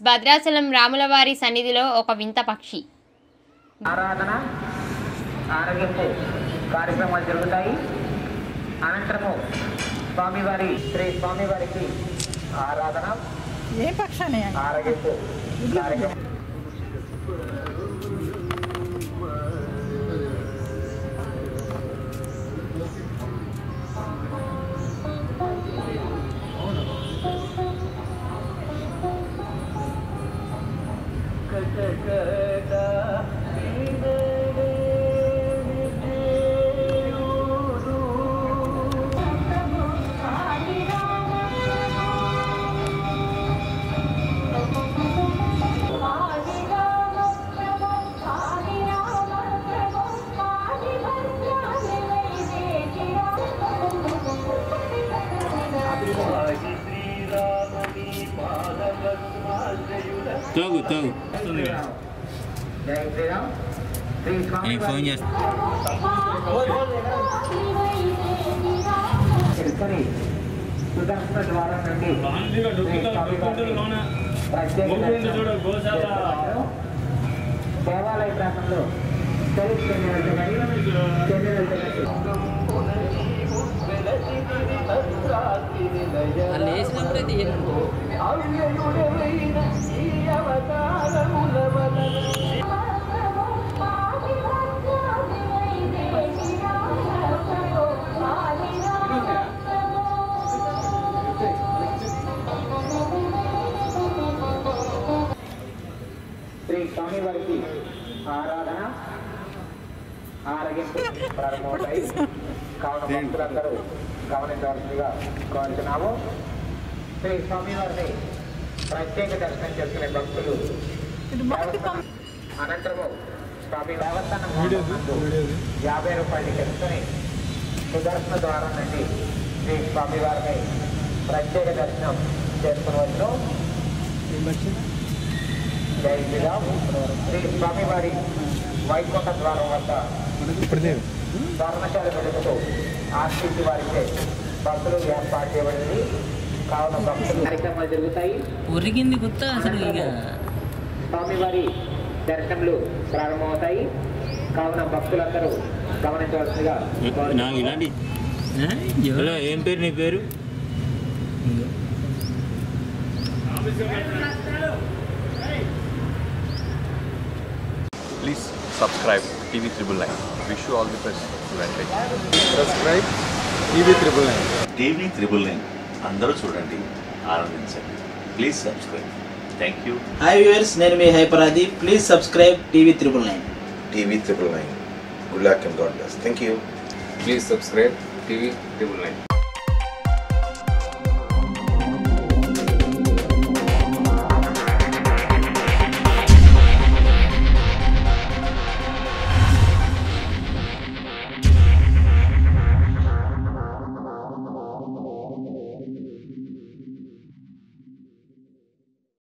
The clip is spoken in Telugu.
భద్రాచలం రాములవారి సన్నిధిలో ఒక వింత పక్షి ఆరాధన ఆరోగ్యపు కార్యక్రమాలు జరుగుతాయి అనంతరము స్వామివారి శ్రీ స్వామివారికి ఆరాధన ఏ పక్షానే ఆరోగ్యపు కార్యక్రమం తాగు తాగు జై శ్రీరామ్ శ్రీ నేను ఫోన్ స్వామి చేస్తా తెలుసుకొని సుదర్శన ద్వారం నుండి శ్రీ స్వామివారిని ప్రత్యేక దర్శనం చేసుకున్నారు. దేవాలయ ప్రాంతంలో చరిత్ర వాళ్ళు వేసినప్పుడే తీయను శ్రీ స్వామివారికి ఆరాధన ఆరగింపు ప్రారంభమవుతాయి కావున భక్తులందరూ గమనించవలసిందిగా కోరుతున్నాము శ్రీ స్వామివారిని ప్రత్యేక దర్శనం చేసుకునే భక్తులు దేవస్థానం అనంతరము స్వామి దేవస్థానం నందు యాభై రూపాయలు తెలుసుకొని సుదర్శన ద్వారం నుండి శ్రీ స్వామివారిని ప్రత్యేక దర్శనం చేసుకునవచ్చు జై శ్రీరామ్ శ్రీ స్వామివారి వైకుంఠ ద్వారం వద్ద స్వర్ణశాల వెలుగుతూ ఆర్టీసీ వారిచే భక్తులు ఏర్పాటు చేయబడింది కావున భక్తులు కార్యక్రమాలు జరుగుతాయి ఉరికింది గుత్త అసలు ఇక స్వామివారి దర్శనములు ప్రారంభమవుతాయి కావున భక్తులందరూ గమనించవలసిందిగా నాకు ఇలాంటి హలో ఏం పేరు నీ పేరు Please subscribe TV Triple Nine. Wish you all the best. Advantage. Subscribe TV triple nine TV triple nine అందరూ చూడండి ఆనందించండి please subscribe thank you hi viewers నేను మీ హైపరాది please subscribe TV triple nine TV triple nine good luck and God bless thank you Please subscribe TV Triple Nine.